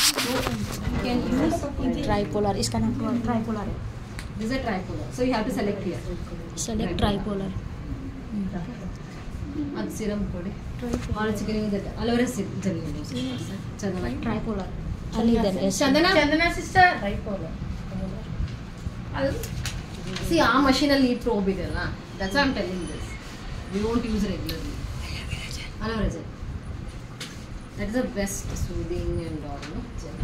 You can use tripolar इसका नाम tripolar है this is a tripolar. So you have to select here. Select tripolar ಅದು serum ಕೊಡಿ ಆಳು ಚಿಕನ್ ಅಲೋರ ಜೆಲ್ ಚಂದನ ट्राइपोलರ್ ಅಲ್ಲಿ ಇದೆ ಚಂದನ ಚಂದನ ಸಿಸ್ಟರ್ ಅದು ಸಿ ಆ ಮಷೀನಲ್ಲಿ ಈ ಪ್ರೋಬ್ ಇದೆಯಲ್ಲ that's I'm telling this we won't use regularly aloe vera gel that is the best soothing and all gel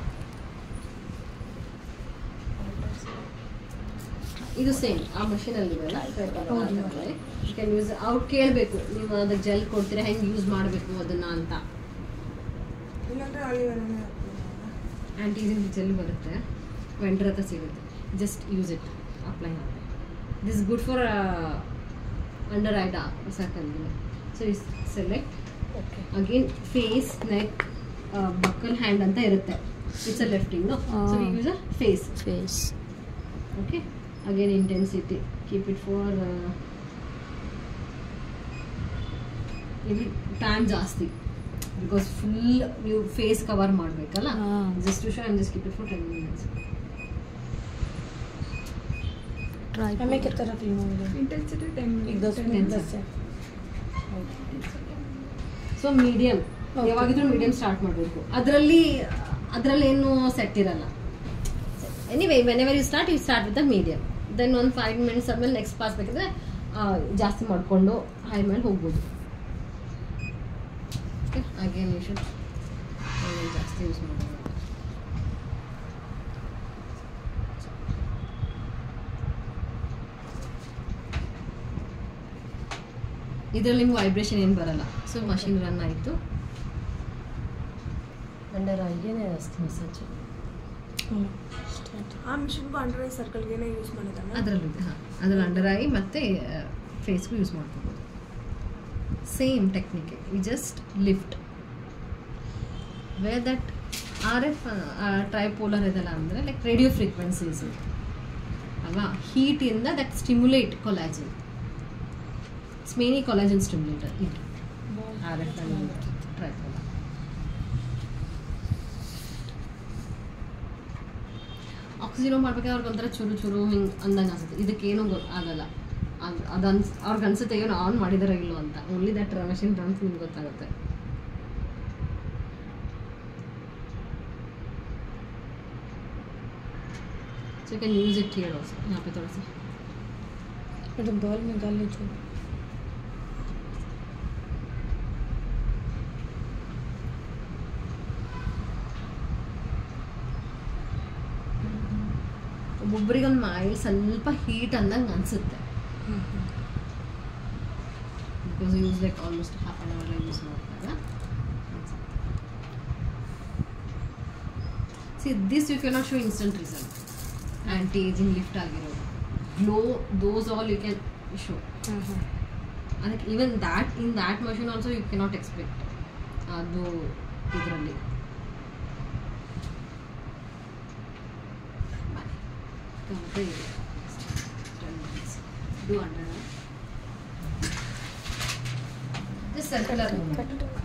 ಇದು ಸೇಮ್ ಆ ಮಷೀನಲ್ಲಿ ಇದೆಯಲ್ಲ ಯು ಕ್ಯಾನ್ ಯೂಸ್ ಅವ್ರು ಕೇಳಬೇಕು ನೀವು ಅದಕ್ಕೆ ಜೆಲ್ ಕೊಡ್ತೀರಾ ಹೆಂಗೆ ಯೂಸ್ ಮಾಡಬೇಕು ಅದನ್ನ ಅಂತ ಇಲ್ಲಾಂದ್ರೆ ಆಲಿವೇರನೇ ಆ್ಯಂಟೀಸಿಂಗ್ ಜೆಲ್ ಬರುತ್ತೆ ವೆಂಡ್ರ್ ಹತ್ರ ಸಿಗುತ್ತೆ ಜಸ್ಟ್ ಯೂಸ್ ಇಟ್ ಅಪ್ಲೈ ಮಾಡಿ this good for under eye dark ಸಾಕಂದಿಲ್ಲ so is select again face neck buccal hand ಅಂತ ಇರುತ್ತೆ it's a lifting so Ah. Use a face face okay again intensity keep it for ಇಲ್ಲಿ time ಜಾಸ್ತಿ because full ನೀವು face cover ಮಾಡಬೇಕಲ್ಲ ಹಾ. Just to show I'm just keep it for ten minutes हमें कितना रखनी होगी ಇಂಟೆನ್ಸಿಟಿ ಟೆನ್ एक दस Ten मिनट से. दस से ಸೊ ಮೀಡಿಯಂ Okay. ಯಾವಾಗಿದ್ರೂ ಮೀಡಿಯಂ ಸ್ಟಾರ್ಟ್ ಮಾಡಬೇಕು ಅದರಲ್ಲಿ ಅದರಲ್ಲಿ ಏನು ಸೆಟ್ ಇರಲ್ಲ anyway whenever you start you start with the medium then ಒಂದು ಫೈವ್ ಮಿನಿಟ್ಸ್ ಆದ್ಮೇಲೆ ನೆಕ್ಸ್ಟ್ ಪಾಸ್ ಬೇಕಿದ್ರೆ ಆ, ಜಾಸ್ತಿ ಮಾಡಿಕೊಂಡು ಹೈ ಮೇಲೆ ಹೋಗ್ಬೋದು ಅಗೇನ್ ಯು ಶುಡ್ ಜಾಸ್ತಿ ಯೂಸ್ ಮಾಡೋದು ಇದರಲ್ಲಿ ನಿಮ್ಗೆ ವೈಬ್ರೇಷನ್ ಏನು ಬರಲ್ಲ ಸೊ ಮಷಿನ್ ರನ್ ಆಯಿತು अंडर आइए ना रास्ते में सच ಆ ಮಿಷಿನ್ಗೂ ಅಂಡರ್ ಐ ಸರ್ಕಲ್ಗೆನೆ ಯೂಸ್ ಮಾಡಿದ್ದಾನೆ ಅದರಲ್ಲೂ ಇದೆ ಹಾಂ ಅದ್ರಲ್ಲಿ ಅಂಡರ್ ಆಗಿ ಮತ್ತೆ ಫೇಸ್ಗೂ ಯೂಸ್ ಮಾಡ್ಕೋಬೋದು same technique we just lift where that R F tripolar ಇದೆಲ್ಲ ಅಂದರೆ ಲೈಕ್ ರೇಡಿಯೋ ಫ್ರೀಕ್ವೆನ್ಸೀಸ್ ಅಲ್ವಾ ಹೀಟಿಂದ that stimulate collagen it's many collagen stimulator ಇದು ಆರ್ ಎಫ್ ಟ್ರೈಪೋಲರ್ ಆಕ್ಸಿಜನ್ ಮಾಡ್ಬೇಕಾದ್ರೆ ಅವ್ರಿಗೆ ಒಂಥರ ಚುರು ಚುರು ಹಿಂಗೆ ಅಂದಂಗೆ ಅನ್ಸುತ್ತೆ ಇದಕ್ಕೇನು ಗೊ ಆಗಲ್ಲ ಅದು ಅದು ಅನ್ಸ್ ಅವ್ರಿಗೆ ಅನ್ಸುತ್ತೆ ಏನೋ ಆನ್ ಮಾಡಿದಾರೋ ಇಲ್ಲೋ ಅಂತ ಓನ್ಲಿ ದಟ್ ಮಷಿನ್ ರನ್ಸ್ ನಿಮ್ಗೆ ಗೊತ್ತಾಗುತ್ತೆ so you can use it here also यहाँ पे थोड़ा सा मैडम बॉल निकाल लीजिए ಒಬ್ಬೊಬ್ರಿಗೊಂದು ಮೈಲ್ ಸ್ವಲ್ಪ ಹೀಟ್ ಅಂದಂಗೆ ಅನ್ಸುತ್ತೆ because use like almost half an hour use ಮಾಡಿದಾಗ see this you cannot show instant result anti ageing lift ಆಗಿರೋದು glow those all you can show ಅದಕ್ಕೆ even that in that machine also you cannot expect ಅದು ಇದರಲ್ಲಿ Do under. Just circular movement.